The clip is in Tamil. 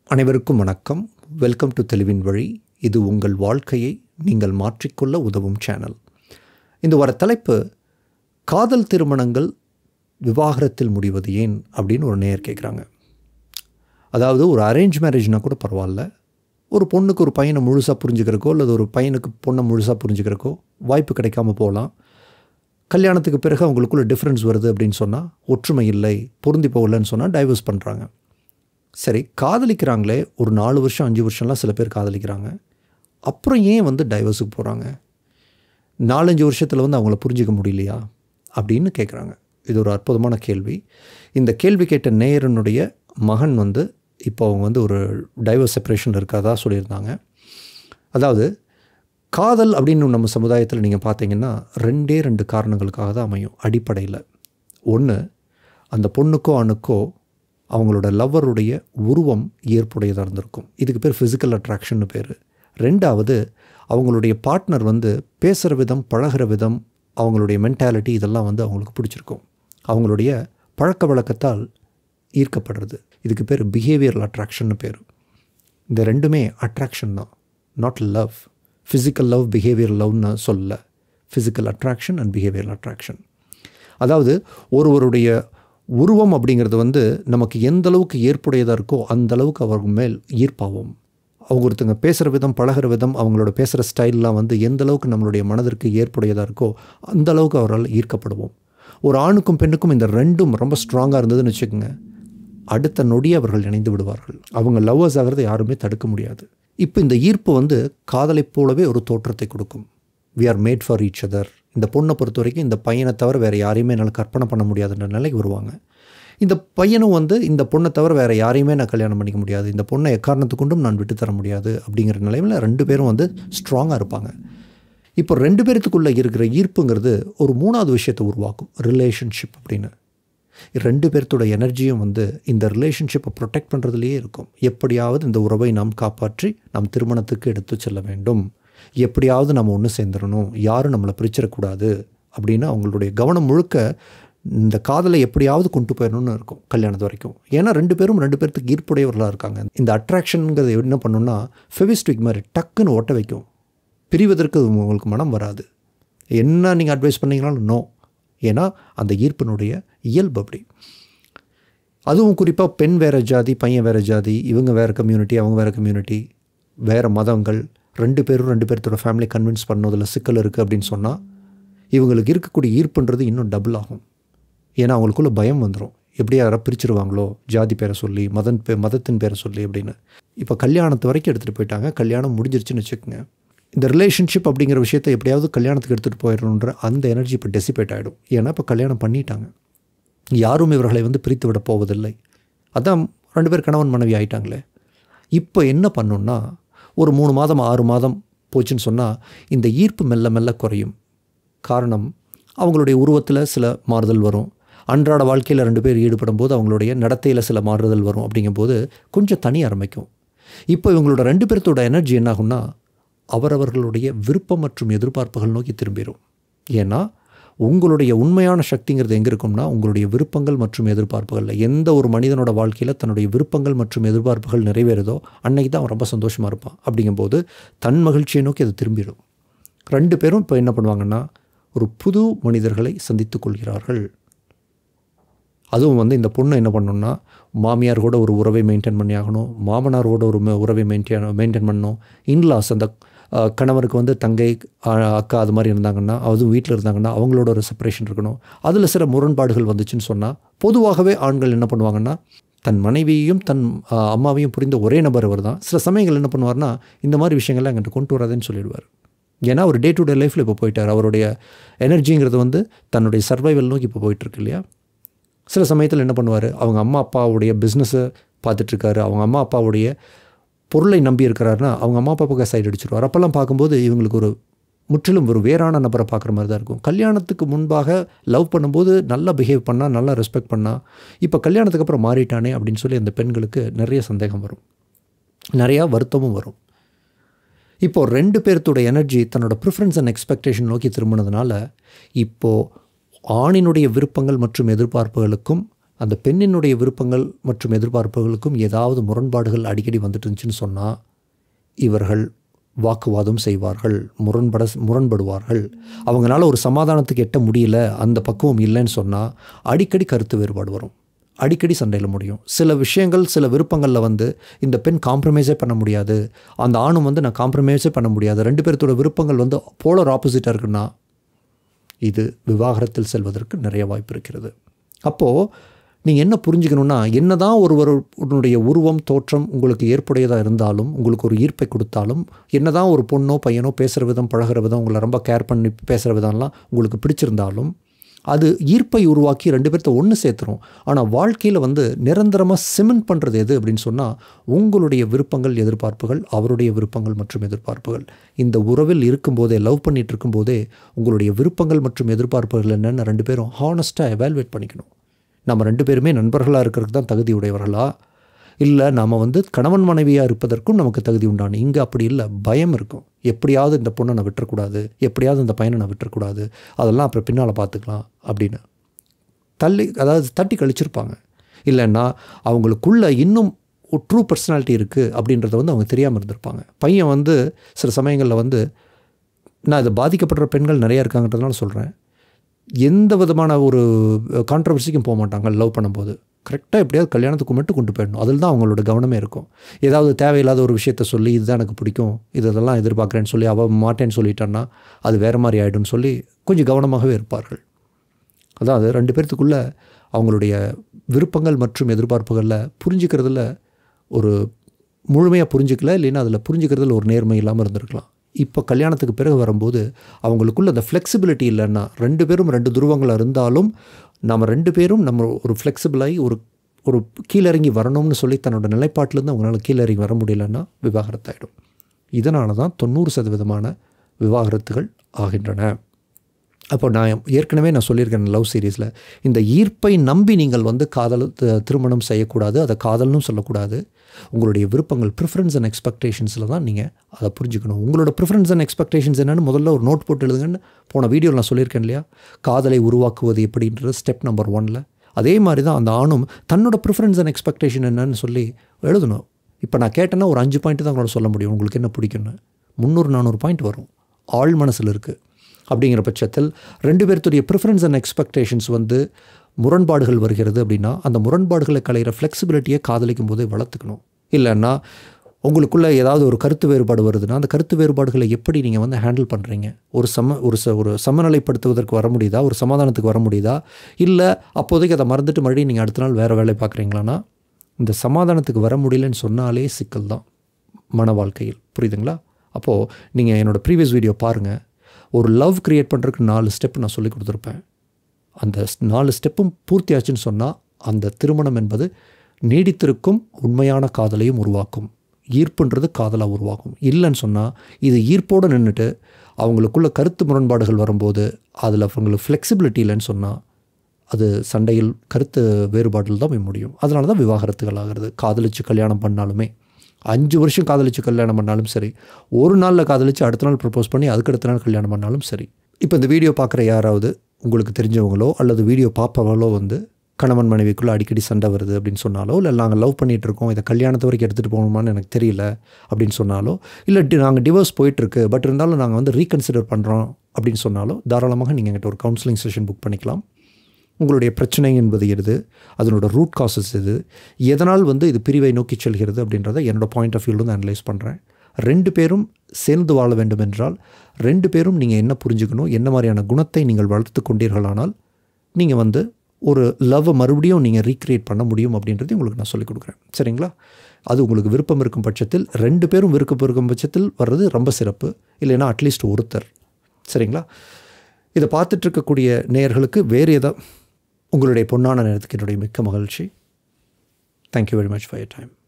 அனைவருக்கும் வணக்கம் வெல்கம் டு தெளிவின் வழி இது உங்கள் வாழ்க்கையை நீங்கள் மாற்றிக்கொள்ள உதவும் சேனல் இந்த வர தலைப்பு காதல் திருமணங்கள் விவாகரத்தில் முடிவது ஏன் அப்படின்னு ஒரு நேயர் கேட்குறாங்க அதாவது ஒரு அரேஞ்ச் மேரேஜ்னா கூட பரவாயில்ல ஒரு பொண்ணுக்கு ஒரு பையனை முழுசாக புரிஞ்சுக்கிறக்கோ அல்லது ஒரு பையனுக்கு பொண்ணை முழுசாக புரிஞ்சுக்கிறக்கோ வாய்ப்பு கிடைக்காம போகலாம் கல்யாணத்துக்கு பிறகு அவங்களுக்குள்ள டிஃப்ரென்ஸ் வருது அப்படின்னு சொன்னால் ஒற்றுமை இல்லை பொருந்தி போகலன்னு சொன்னால் டைவர்ஸ் பண்ணுறாங்க சரி காதலிக்கிறாங்களே ஒரு நாலு வருஷம் அஞ்சு வருஷம்லாம் சில பேர் காதலிக்கிறாங்க அப்புறம் ஏன் வந்து டைவர்ஸுக்கு போகிறாங்க நாலஞ்சு வருஷத்தில் வந்து அவங்கள புரிஞ்சிக்க முடியலையா அப்படின்னு கேட்குறாங்க இது ஒரு அற்புதமான கேள்வி இந்த கேள்வி கேட்ட நேயரனுடைய மகன் வந்து இப்போ அவங்க வந்து ஒரு டைவர்ஸ் செப்பரேஷன் இருக்கிறதா சொல்லியிருந்தாங்க அதாவது காதல் அப்படின்னு நம்ம சமுதாயத்தில் நீங்கள் பார்த்தீங்கன்னா ரெண்டே ரெண்டு காரணங்களுக்காக தான் அமையும் அடிப்படையில் ஒன்று அந்த பொண்ணுக்கோ ஆணுக்கோ அவங்களோட லவ்வருடைய உருவம் ஏற்புடையதாக இருந்திருக்கும் இதுக்கு பேர் ஃபிசிக்கல் அட்ராக்ஷன்னு பேர் ரெண்டாவது அவங்களுடைய பார்ட்னர் வந்து பேசுகிற விதம் பழகிற விதம் அவங்களுடைய மென்டாலிட்டி இதெல்லாம் வந்து அவங்களுக்கு பிடிச்சிருக்கும் அவங்களுடைய பழக்க வழக்கத்தால் ஈர்க்கப்படுறது இதுக்கு பேர் பிஹேவியரல் அட்ராக்ஷன்னு பேர் இந்த ரெண்டுமே அட்ராக்ஷன் தான் not love physical love behaviour லவ்னு சொல்லல physical attraction and behavioural attraction அதாவது ஒருவருடைய உருவம் அப்படிங்கிறது வந்து நமக்கு எந்த அளவுக்கு ஏற்புடையதாக இருக்கோ அந்த அளவுக்கு அவங்க மேல் ஈர்ப்பாகும் அவங்க ஒருத்தங்க பேசுகிற விதம் பழகிற விதம் அவங்களோட பேசுகிற ஸ்டைல்லாம் வந்து எந்த அளவுக்கு நம்மளுடைய மனதிற்கு ஏற்புடையதாக இருக்கோ அந்த அளவுக்கு அவரால் ஈர்க்கப்படுவோம் ஒரு ஆணுக்கும் பெண்ணுக்கும் இந்த ரெண்டும் ரொம்ப ஸ்ட்ராங்காக இருந்ததுன்னு வச்சுக்கோங்க அடுத்த நொடி அவர்கள் இணைந்து விடுவார்கள் அவங்க லவ்வர்ஸ் ஆகிறத யாருமே தடுக்க முடியாது இப்போ இந்த ஈர்ப்பு வந்து காதலைப் போலவே ஒரு தோற்றத்தை கொடுக்கும் we are made for each other இந்த பொண்ணை பொறுத்த வரைக்கும் இந்த பையனை தவிர வேறு யாரையுமே என்னால் கற்பனை பண்ண முடியாதுன்ற நிலைக்கு வருவாங்க இந்த பையனும் வந்து இந்த பொண்ணை தவிர வேறு யாரையுமே நான் கல்யாணம் பண்ணிக்க முடியாது இந்த பொண்ணை எக்காரணத்து கொண்டும் நான் விட்டு தர முடியாது அப்படிங்கிற நிலையில் ரெண்டு பேரும் வந்து ஸ்ட்ராங்காக இருப்பாங்க இப்போ ரெண்டு பேர்த்துக்குள்ளே இருக்கிற ஈர்ப்புங்கிறது ஒரு மூணாவது விஷயத்தை உருவாக்கும் ரிலேஷன்ஷிப் அப்படின்னு ரெண்டு பேர்த்தோட எனர்ஜியும் வந்து இந்த ரிலேஷன்ஷிப்பை ப்ரொடெக்ட் பண்ணுறதுலேயே இருக்கும் எப்படியாவது இந்த உறவை நாம் காப்பாற்றி நாம் திருமணத்துக்கு எடுத்து செல்ல வேண்டும் எப்படியாவது நம்ம ஒன்று சேர்ந்துடணும் யாரும் நம்மளை பிரிச்சிடக்கூடாது அப்படின்னு அவங்களுடைய கவனம் முழுக்க இந்த காதலை எப்படியாவது கொண்டு போயிடணும்னு இருக்கும் கல்யாணத்து வரைக்கும் ஏன்னா ரெண்டு பேரும் ரெண்டு பேர்த்துக்கு ஈர்ப்புடையவர்களாக இருக்காங்க இந்த அட்ராக்ஷனுங்கிறது என்ன பண்ணுன்னா ஃபெவிஸ்டிக் மாதிரி டக்குன்னு ஒட்ட வைக்கும் பிரிவதற்கு உங்களுக்கு மனம் வராது என்ன நீங்கள் அட்வைஸ் பண்ணீங்கனாலும் நோ ஏன்னா அந்த ஈர்ப்பினுடைய இயல்பு அப்படி அதுவும் குறிப்பாக பெண் வேறு ஜாதி பையன் வேறு ஜாதி இவங்க வேறு கம்யூனிட்டி அவங்க வேறு கம்யூனிட்டி வேறு மதங்கள் ரெண்டு பேரும் ரெண்டு பேர்த்தோட ஃபேமிலி கன்வின்ஸ் பண்ணதில் சிக்கல் இருக்குது அப்படின்னு சொன்னால் இவங்களுக்கு இருக்கக்கூடிய ஈர்ப்புன்றது இன்னும் டபுள் ஆகும் ஏன்னா அவங்களுக்குள்ள பயம் வந்துடும் எப்படி யாராவது பிரிச்சிருவாங்களோ ஜாதி பேரை சொல்லி மதன் பே மதத்தின் பேரை சொல்லி அப்படின்னு இப்போ கல்யாணத்து வரைக்கும் எடுத்துகிட்டு போயிட்டாங்க கல்யாணம் முடிஞ்சிருச்சுன்னு வச்சுக்கோங்க இந்த ரிலேஷன்ஷிப் அப்படிங்கிற விஷயத்தை எப்படியாவது கல்யாணத்துக்கு எடுத்துகிட்டு போயிடணுன்ற அந்த எனர்ஜி இப்போ டெசிபேட் ஆகிடும் ஏன்னா இப்போ கல்யாணம் பண்ணிட்டாங்க யாரும் இவர்களை வந்து பிரித்து விட போவதில்லை அதான் ரெண்டு பேர் கணவன் மனைவி ஆயிட்டாங்களே இப்போ என்ன பண்ணுன்னா ஒரு மூணு மாதம் ஆறு மாதம் போச்சுன்னு சொன்னால் இந்த ஈர்ப்பு மெல்ல மெல்ல குறையும் காரணம் அவங்களுடைய உருவத்தில் சில மாறுதல் வரும் அன்றாட வாழ்க்கையில் ரெண்டு பேர் ஈடுபடும் போது அவங்களுடைய நடத்தையில் சில மாறுதல் வரும் அப்படிங்கும்போது கொஞ்சம் தனி ஆரம்பிக்கும் இப்போ இவங்களோட ரெண்டு பேர்த்தோட எனர்ஜி என்ன ஆகும்னா அவரவர்களுடைய விருப்பம் மற்றும் எதிர்பார்ப்புகள் நோக்கி திரும்பிடும் ஏன்னா உங்களுடைய உண்மையான சக்திங்கிறது எங்கே இருக்கும்னா உங்களுடைய விருப்பங்கள் மற்றும் எதிர்பார்ப்புகளில் எந்த ஒரு மனிதனோட வாழ்க்கையில் தன்னுடைய விருப்பங்கள் மற்றும் எதிர்பார்ப்புகள் நிறைவேறுதோ அன்னைக்கு தான் அவன் ரொம்ப சந்தோஷமாக இருப்பான் அப்படிங்கும்போது தன் மகிழ்ச்சியை நோக்கி அது திரும்பிடும் ரெண்டு பேரும் இப்போ என்ன பண்ணுவாங்கன்னா ஒரு புது மனிதர்களை சந்தித்து கொள்கிறார்கள் அதுவும் வந்து இந்த பொண்ணு என்ன பண்ணணும்னா மாமியார் கூட ஒரு உறவை மெயின்டைன் பண்ணி ஆகணும் மாமனாரோட ஒரு உறவை மெயின்டைன் மெயின்டைன் பண்ணணும் இன்லாஸ் அந்த கணவருக்கு வந்து தங்கை அக்கா அது மாதிரி இருந்தாங்கன்னா அதுவும் வீட்டில் இருந்தாங்கன்னா அவங்களோட ஒரு செப்பரேஷன் இருக்கணும் அதில் சில முரண்பாடுகள் வந்துச்சுன்னு சொன்னால் பொதுவாகவே ஆண்கள் என்ன பண்ணுவாங்கன்னா தன் மனைவியையும் தன் அம்மாவையும் புரிந்த ஒரே நபர் அவர் தான் சில சமயங்கள் என்ன பண்ணுவார்னா இந்த மாதிரி விஷயங்கள்லாம் எங்கிட்ட கொண்டு வராதுன்னு சொல்லிடுவார் ஏன்னா அவர் டே டு டே லைஃப்பில் இப்போ போயிட்டார் அவருடைய எனர்ஜிங்கிறது வந்து தன்னுடைய சர்வைவல் நோக்கி இப்போ போயிட்டுருக்கு இல்லையா சில சமயத்தில் என்ன பண்ணுவார் அவங்க அம்மா அப்பாவுடைய பிஸ்னஸை பார்த்துட்ருக்காரு அவங்க அம்மா அப்பாவுடைய பொருளை நம்பி இருக்கிறாருன்னா அவங்க அம்மா அப்பாவுக்கு சைடு அடிச்சிருவார் அப்போல்லாம் பார்க்கும்போது இவங்களுக்கு ஒரு முற்றிலும் ஒரு வேறான நபரை பார்க்குற மாதிரி தான் இருக்கும் கல்யாணத்துக்கு முன்பாக லவ் பண்ணும்போது நல்லா பிஹேவ் பண்ணால் நல்லா ரெஸ்பெக்ட் பண்ணால் இப்போ கல்யாணத்துக்கு அப்புறம் மாறிட்டானே அப்படின்னு சொல்லி அந்த பெண்களுக்கு நிறைய சந்தேகம் வரும் நிறையா வருத்தமும் வரும் இப்போது ரெண்டு பேர்த்தோட எனர்ஜி தன்னோட ப்ரிஃபரன்ஸ் அண்ட் எக்ஸ்பெக்டேஷன் நோக்கி திரும்பினதுனால இப்போது ஆணினுடைய விருப்பங்கள் மற்றும் எதிர்பார்ப்புகளுக்கும் அந்த பெண்ணினுடைய விருப்பங்கள் மற்றும் எதிர்பார்ப்புகளுக்கும் ஏதாவது முரண்பாடுகள் அடிக்கடி வந்துட்டு இருந்துச்சுன்னு சொன்னால் இவர்கள் வாக்குவாதம் செய்வார்கள் முரண்பட முரண்படுவார்கள் அவங்களால ஒரு சமாதானத்துக்கு எட்ட முடியல அந்த பக்குவம் இல்லைன்னு சொன்னால் அடிக்கடி கருத்து வேறுபாடு வரும் அடிக்கடி சண்டையில் முடியும் சில விஷயங்கள் சில விருப்பங்களில் வந்து இந்த பெண் காம்ப்ரமைஸே பண்ண முடியாது அந்த ஆணும் வந்து நான் காம்ப்ரமைஸே பண்ண முடியாது ரெண்டு பேர்த்தோட விருப்பங்கள் வந்து போலர் ஆப்போசிட்டாக இருக்குன்னா இது விவாகரத்தில் செல்வதற்கு நிறைய வாய்ப்பு இருக்கிறது அப்போது நீங்கள் என்ன புரிஞ்சுக்கணுன்னா என்ன தான் ஒருவருடைய உருவம் தோற்றம் உங்களுக்கு ஏற்புடையதாக இருந்தாலும் உங்களுக்கு ஒரு ஈர்ப்பை கொடுத்தாலும் என்ன தான் ஒரு பொண்ணோ பையனோ பேசுகிற விதம் பழகிற விதம் உங்களை ரொம்ப கேர் பண்ணி பேசுகிற விதம்லாம் உங்களுக்கு பிடிச்சிருந்தாலும் அது ஈர்ப்பை உருவாக்கி ரெண்டு பேர்த்த ஒன்று சேர்த்துரும் ஆனால் வாழ்க்கையில் வந்து நிரந்தரமாக சிமெண்ட் பண்ணுறது எது அப்படின்னு சொன்னால் உங்களுடைய விருப்பங்கள் எதிர்பார்ப்புகள் அவருடைய விருப்பங்கள் மற்றும் எதிர்பார்ப்புகள் இந்த உறவில் இருக்கும்போதே லவ் பண்ணிகிட்டு இருக்கும்போதே உங்களுடைய விருப்பங்கள் மற்றும் எதிர்பார்ப்புகள் என்னென்னு ரெண்டு பேரும் ஹானஸ்ட்டாக எவால்வேட் பண்ணிக்கணும் நம்ம ரெண்டு பேருமே நண்பர்களாக இருக்கிறதுக்கு தான் தகுதி உடையவர்களா இல்லை நாம் வந்து கணவன் மனைவியாக இருப்பதற்கும் நமக்கு தகுதி உண்டான இங்கே அப்படி இல்லை பயம் இருக்கும் எப்படியாவது இந்த பொண்ணை நான் விட்டுறக்கூடாது எப்படியாவது இந்த பையனை நான் விட்டுறக்கூடாது அதெல்லாம் அப்புறம் பின்னால் பார்த்துக்கலாம் அப்படின்னு தள்ளி அதாவது தட்டி கழிச்சிருப்பாங்க இல்லைன்னா அவங்களுக்குள்ள இன்னும் ஒரு ட்ரூ பர்சனாலிட்டி இருக்குது அப்படின்றத வந்து அவங்க தெரியாமல் இருந்திருப்பாங்க பையன் வந்து சில சமயங்களில் வந்து நான் இதை பாதிக்கப்படுற பெண்கள் நிறையா இருக்காங்கன்றதுனால சொல்கிறேன் எந்த விதமான ஒரு கான்ட்ரவர்சிக்கும் போக மாட்டாங்க லவ் பண்ணும்போது கரெக்டாக எப்படியாவது கல்யாணத்துக்கு மட்டும் கொண்டு போயிடணும் அதில் தான் அவங்களோட கவனமே இருக்கும் ஏதாவது தேவையில்லாத ஒரு விஷயத்த சொல்லி இதுதான் எனக்கு பிடிக்கும் இது இதெல்லாம் எதிர்பார்க்குறேன்னு சொல்லி அவள் மாட்டேன்னு சொல்லிட்டான்னா அது வேறு மாதிரி ஆகிடும்னு சொல்லி கொஞ்சம் கவனமாகவே இருப்பார்கள் அதாவது ரெண்டு பேர்த்துக்குள்ளே அவங்களுடைய விருப்பங்கள் மற்றும் எதிர்பார்ப்புகளில் புரிஞ்சுக்கிறதுல ஒரு முழுமையாக புரிஞ்சுக்கல இல்லைன்னா அதில் புரிஞ்சுக்கிறதுல ஒரு நேர்மை இல்லாமல் இருந்திருக்கலாம் இப்போ கல்யாணத்துக்கு பிறகு வரும்போது அவங்களுக்குள்ள அந்த ஃப்ளெக்சிபிலிட்டி இல்லைன்னா ரெண்டு பேரும் ரெண்டு துருவங்களாக இருந்தாலும் நம்ம ரெண்டு பேரும் நம்ம ஒரு ஃப்ளெக்சிபிளாகி ஒரு ஒரு கீழிறங்கி வரணும்னு சொல்லி தன்னோட நிலைப்பாட்டிலேருந்து அவங்களால கீழிறங்கி வர முடியலன்னா விவாகரத்தாயிடும் இதனால தான் தொண்ணூறு சதவீதமான விவாகரத்துகள் ஆகின்றன அப்போ நான் ஏற்கனவே நான் சொல்லியிருக்கேன் லவ் சீரீஸில் இந்த ஈர்ப்பை நம்பி நீங்கள் வந்து காதல் த- திருமணம் செய்யக்கூடாது அதை காதல்னும் சொல்லக்கூடாது உங்களுடைய விருப்பங்கள் ப்ரிஃபரன்ஸ் அண்ட் எக்ஸ்பெக்டேஷன்ஸில் தான் நீங்கள் அதை புரிஞ்சுக்கணும் உங்களோட ப்ரிஃபரன்ஸ் அண்ட் எக்ஸ்பெக்டேஷன்ஸ் என்னன்னு முதல்ல ஒரு நோட் போட்டு எழுதுங்கன்னு போன வீடியோவில் நான் சொல்லியிருக்கேன் இல்லையா காதலை உருவாக்குவது எப்படின்றது ஸ்டெப் நம்பர் ஒனில் அதே மாதிரி தான் அந்த ஆணும் தன்னோட ப்ரிஃபரன்ஸ் அண்ட் எக்ஸ்பெக்டேஷன் என்னன்னு சொல்லி எழுதணும் இப்போ நான் கேட்டேன்னா ஒரு அஞ்சு பாயிண்ட் தான் உங்களோட சொல்ல முடியும் உங்களுக்கு என்ன பிடிக்கும்னு முந்நூறு நானூறு பாயிண்ட் வரும் ஆள் மனசில் இருக்குது அப்படிங்கிற பட்சத்தில் ரெண்டு பேர்த்துடைய ப்ரிஃபரன்ஸ் அண்ட் எக்ஸ்பெக்டேஷன்ஸ் வந்து முரண்பாடுகள் வருகிறது அப்படின்னா அந்த முரண்பாடுகளை களைகிற ஃப்ளெக்சிபிலிட்டியை காதலிக்கும் போதே வளர்த்துக்கணும் இல்லைன்னா உங்களுக்குள்ள ஏதாவது ஒரு கருத்து வேறுபாடு வருதுன்னா அந்த கருத்து வேறுபாடுகளை எப்படி நீங்கள் வந்து ஹேண்டில் பண்ணுறீங்க ஒரு சம ஒரு ச ஒரு சமநிலைப்படுத்துவதற்கு வர முடியுதா ஒரு சமாதானத்துக்கு வர முடியுதா இல்லை அப்போதைக்கு அதை மறந்துட்டு மறுபடியும் நீங்கள் அடுத்த நாள் வேறு வேலை பார்க்குறீங்களான்னா இந்த சமாதானத்துக்கு வர முடியலன்னு சொன்னாலே சிக்கல் தான் மன வாழ்க்கையில் புரியுதுங்களா அப்போது நீங்கள் என்னோடய ப்ரீவியஸ் வீடியோ பாருங்கள் ஒரு லவ் க்ரியேட் பண்ணுறதுக்கு நாலு ஸ்டெப் நான் சொல்லி கொடுத்துருப்பேன் அந்த ஸ்- நாலு ஸ்டெப்பும் பூர்த்தியாச்சுன்னு சொன்னால் அந்த திருமணம் என்பது நீடித்திருக்கும் உண்மையான காதலையும் உருவாக்கும் ஈர்ப்புன்றது காதலாக உருவாக்கும் இல்லைன்னு சொன்னால் இது ஈர்ப்போடு நின்றுட்டு அவங்களுக்குள்ள கருத்து முரண்பாடுகள் வரும்போது அதில் அவங்களுக்கு ஃப்ளெக்சிபிலிட்டி இல்லைன்னு சொன்னால் அது சண்டையில் கருத்து வேறுபாட்டில் தான் போய் முடியும் அதனால தான் விவாகரத்துகள் ஆகிறது காதலிச்சு கல்யாணம் பண்ணாலுமே அஞ்சு வருஷம் காதலிச்சு கல்யாணம் பண்ணாலும் சரி ஒரு நாளில் காதலிச்சு அடுத்த நாள் ப்ரப்போஸ் பண்ணி அதுக்கு அடுத்த நாள் கல்யாணம் பண்ணாலும் சரி இப்போ இந்த வீடியோ பார்க்குற யாராவது உங்களுக்கு தெரிஞ்சவங்களோ அல்லது வீடியோ பார்ப்பவங்களோ வந்து கணவன் மனைவிக்குள்ளே அடிக்கடி சண்டை வருது அப்படின்னு சொன்னாலோ இல்லை நாங்கள் லவ் பண்ணிகிட்டு இருக்கோம் இதை கல்யாணத்து வரைக்கும் எடுத்துகிட்டு போகணுமான்னு எனக்கு தெரியல அப்படின்னு சொன்னாலோ இல்லை டி நாங்கள் டிவோர்ஸ் போயிட்டுருக்கு பட் இருந்தாலும் நாங்கள் வந்து ரீகன்சிடர் பண்ணுறோம் அப்படின்னு சொன்னாலோ தாராளமாக நீங்கள் எங்கிட்ட ஒரு கவுன்சிலிங் செஷன் புக் பண்ணிக்கலாம் உங்களுடைய பிரச்சனை என்பது எது அதனோட ரூட் காசஸ் எது எதனால் வந்து இது பிரிவை நோக்கி செல்கிறது அப்படின்றத என்னோட பாயிண்ட் ஆஃப் வியூலேருந்து அனலைஸ் பண்ணுறேன் ரெண்டு பேரும் சேர்ந்து வாழ வேண்டும் என்றால் ரெண்டு பேரும் நீங்கள் என்ன புரிஞ்சுக்கணும் என்ன மாதிரியான குணத்தை நீங்கள் வளர்த்து கொண்டீர்களானால் நீங்கள் வந்து ஒரு லவ்வை மறுபடியும் நீங்கள் ரீக்ரியேட் பண்ண முடியும் அப்படின்றது உங்களுக்கு நான் சொல்லிக் கொடுக்குறேன் சரிங்களா அது உங்களுக்கு விருப்பம் இருக்கும் பட்சத்தில் ரெண்டு பேரும் விருப்பம் இருக்கும் பட்சத்தில் வர்றது ரொம்ப சிறப்பு இல்லைன்னா அட்லீஸ்ட் ஒருத்தர் சரிங்களா இதை பார்த்துட்டு இருக்கக்கூடிய நேயர்களுக்கு வேறு ஏதோ உங்களுடைய பொன்னான நேரத்துக்கு என்னுடைய மிக்க மகிழ்ச்சி thank you very much for your time